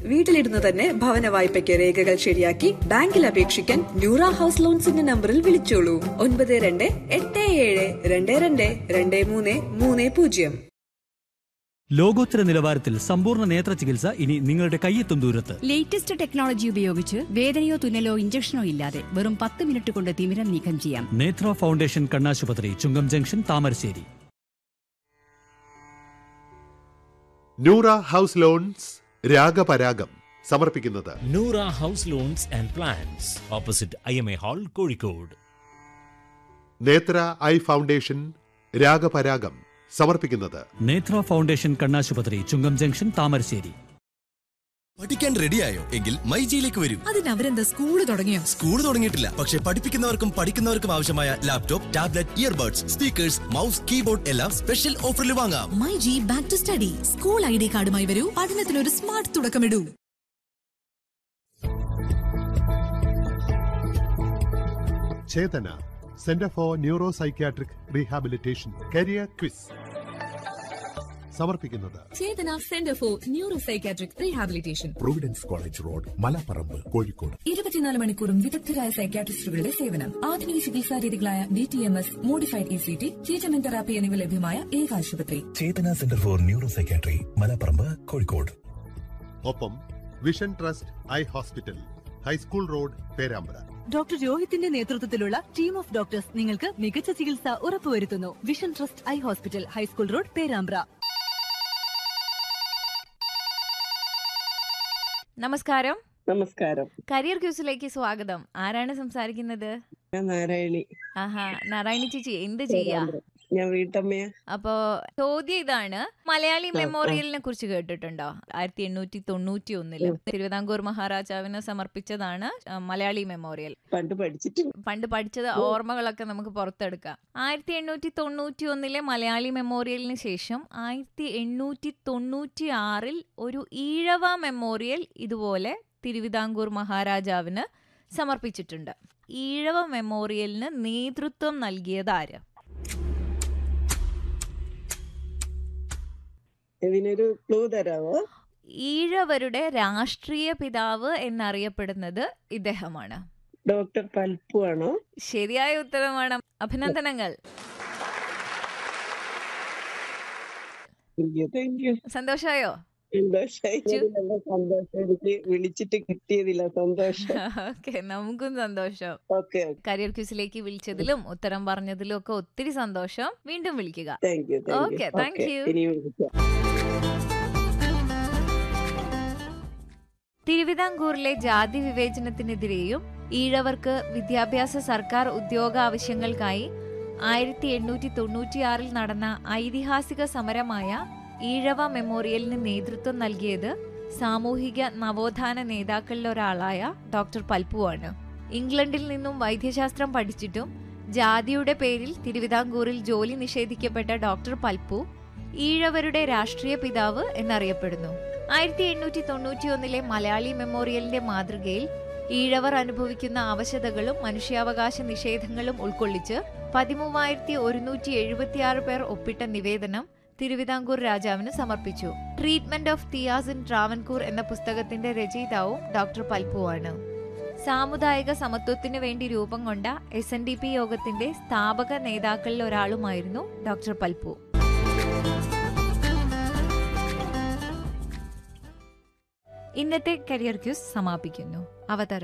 വീട്ടിലിരുന്ന് തന്നെ ഭവന വായ്പയ്ക്ക് രേഖകൾ ശരിയാക്കി ബാങ്കിൽ അപേക്ഷിക്കാൻ ന്യൂറ ഹൗസ് ലോൺസിന്റെ നമ്പറിൽ വിളിച്ചോളൂ ഒൻപത് രണ്ട് എട്ട് ഏഴ് രണ്ട് രണ്ട് രണ്ട് മൂന്ന് മൂന്ന് പൂജ്യം ലോകോത്തര നിലവാരത്തിൽ സമ്പൂർണ്ണ നേത്ര ചികിത്സ ഇനി നിങ്ങളുടെ കയ്യെത്തും ദൂരത്ത് ലേറ്റസ്റ്റ് ടെക്നോളജി ഉപയോഗിച്ച് വേദനയോ തുന്നലോ ഇഞ്ചക്ഷനോ ഇല്ലാതെ വെറും പത്ത് മിനിറ്റ് കൊണ്ട് തിമിരം നീക്കം ചെയ്യാം നേത്ര ഫൗണ്ടേഷൻ കണ്ണാശുപത്രി Chungam junction Thamarassery Noora house lawns Ragaparagam സമർപ്പിക്കുന്നത് Noora house lawns and plans opposite I M A hall Kozhikode Nethra eye foundation രാഗപരാഗം സമർപ്പിക്കുന്നത് നേത്ര ഫൗണ്ടേഷൻ കണ്ണാശുപത്രി ചുങ്കം ജംഗ്ഷൻ താമരശ്ശേരി പഠിക്കാൻ റെഡിയായോ എങ്കിൽ മൈജിയിലേക്ക് വരൂ അതിന് അവരെന്താ സ്കൂള് തുടങ്ങിയോ സ്കൂൾ തുടങ്ങിയിട്ടില്ല പക്ഷെ പഠിപ്പിക്കുന്നവർക്കും പഠിക്കുന്നവർക്കും ആവശ്യമായ laptop tablet earbuds speakers mouse keyboard എല്ലാം സ്പെഷ്യൽ ഓഫറിൽ വാങ്ങാം my G back to study school I D കാർഡുമായി വരൂ പഠനത്തിനൊരു സ്മാർട്ട് തുടക്കമിടൂ Chethana centre for neuro psychiatric rehabilitation career quiz സമർപ്പിക്കുന്നത് Chethana centre for neuro psychiatric rehabilitation providence college road Malaparamba Kozhikode ഇരുപത്തിനാല് മണിക്കൂറും വിദഗ്ധരായ സൈക്കാട്രിസ്റ്റുകളുടെ സേവനം ആധുനിക ചികിത്സാ രീതികളായ D T M S modified E C T treatment therapy എന്നിവ ലഭ്യമായ ഏക ആശുപത്രി ചേതന centre for neuro psychiatry Malaparamba Kozhikode ഒപ്പം vision trust eye hospital high school road Perambra doctor രോഹിത്തിന്റെ നേതൃത്വത്തിലുള്ള ടീം ഓഫ് ഡോക്ടേഴ്സ് നിങ്ങൾക്ക് മികച്ച ചികിത്സ ഉറപ്പുവരുത്തുന്നു vision trust eye hospital high school road Perambra നമസ്കാരം നമസ്കാരം കരിയർ ക്യൂസിലേക്ക് സ്വാഗതം ആരാണ് സംസാരിക്കുന്നത് ഞാൻ നാരായണി ആഹാ നാരായണി ചേച്ചി എന്ത് ചെയ്യാ ഞാൻ വീട്ടമ്മയാ അപ്പോ ചോദ്യം ഇതാണ് മലയാളി മെമ്മോറിയലിനെ കുറിച്ച് കേട്ടിട്ടുണ്ടോ ആയിരത്തി എണ്ണൂറ്റി തൊണ്ണൂറ്റി ഒന്നില് തിരുവിതാംകൂർ മഹാരാജാവിന് സമർപ്പിച്ചതാണ് ആ, മലയാളി മെമ്മോറിയൽ പണ്ട് പഠിച്ചിട്ട് പണ്ട് പഠിച്ചത് ഓർമ്മകളൊക്കെ നമുക്ക് പുറത്തെടുക്കാം ആയിരത്തി എണ്ണൂറ്റി തൊണ്ണൂറ്റി ഒന്നിലെ മലയാളി മെമ്മോറിയലിന് ശേഷം ആയിരത്തി എണ്ണൂറ്റി തൊണ്ണൂറ്റി ആറിൽ ഒരു ഈഴവ മെമ്മോറിയൽ ഇതുപോലെ തിരുവിതാംകൂർ മഹാരാജാവിന് സമർപ്പിച്ചിട്ടുണ്ട് ഈഴവ മെമ്മോറിയലിന് നേതൃത്വം നൽകിയത് ആര് ഇതിനൊരു ക്ലൂ തരാമോ ഈഴവരുടെ രാഷ്ട്രീയ പിതാവ് എന്നറിയപ്പെടുന്നത് ഇദ്ദേഹമാണ് ഡോക്ടർ പൽപ്പു ആണോ ശരിയായ ഉത്തരമാണ് അഭിനന്ദനങ്ങൾ താങ്ക് യു സന്തോഷായോ സന്തോഷായി നല്ല സന്തോഷം എനിക്ക് വിളിച്ചിട്ട് കിട്ടിയതില്ല സന്തോഷം ഓക്കെ നമുക്കും സന്തോഷം ഓക്കെ കരിയർ ക്യൂസിലേക്ക് വിളിച്ചതിലും ഉത്തരം പറഞ്ഞതിലും ഒക്കെ ഒത്തിരി സന്തോഷം വീണ്ടും വിളിക്കുക thank you Okay, thank you. ഇനി വിളിക്കാം തിരുവിതാംകൂറിലെ ജാതി വിവേചനത്തിനെതിരെയും ഈഴവർക്ക് വിദ്യാഭ്യാസ സർക്കാർ ഉദ്യോഗ ആവശ്യങ്ങൾക്കായി ആയിരത്തി എണ്ണൂറ്റി തൊണ്ണൂറ്റിയാറിൽ നടന്ന ഐതിഹാസിക സമരമായ ഈഴവ മെമ്മോറിയലിന് നേതൃത്വം നൽകിയത് സാമൂഹിക നവോത്ഥാന നേതാക്കളിലൊരാളായ ഡോക്ടർ പൽപ്പുവാണ് ഇംഗ്ലണ്ടിൽ നിന്നും വൈദ്യശാസ്ത്രം പഠിച്ചിട്ടും ജാതിയുടെ പേരിൽ തിരുവിതാംകൂറിൽ ജോലി നിഷേധിക്കപ്പെട്ട ഡോക്ടർ പൽപ്പു ഈഴവരുടെ രാഷ്ട്രീയ പിതാവ് എന്നറിയപ്പെടുന്നു ആയിരത്തി എണ്ണൂറ്റി തൊണ്ണൂറ്റിയൊന്നിലെ മലയാളി മെമ്മോറിയലിന്റെ മാതൃകയിൽ ഈഴവർ അനുഭവിക്കുന്ന അവശതകളും മനുഷ്യാവകാശ നിഷേധങ്ങളും ഉൾക്കൊള്ളിച്ച് പതിമൂവായിരത്തി ഒരുന്നൂറ്റി എഴുപത്തിയാറ് പേർ ഒപ്പിട്ട നിവേദനം തിരുവിതാംകൂർ രാജാവിന് സമർപ്പിച്ചു treatment of Thiyas in Travancore എന്ന പുസ്തകത്തിന്റെ രചയിതാവും ഡോക്ടർ പൽപ്പുവാണ് സാമുദായിക സമത്വത്തിനു വേണ്ടി രൂപം കൊണ്ട എസ് എൻ ഡി പി യോഗത്തിന്റെ സ്ഥാപക നേതാക്കളിൽ ഒരാളുമായിരുന്നു ഡോക്ടർ പൽപ്പു ഇന്നത്തെ കരിയർ ക്യൂസ് സമാപിക്കുന്നു അവതരണം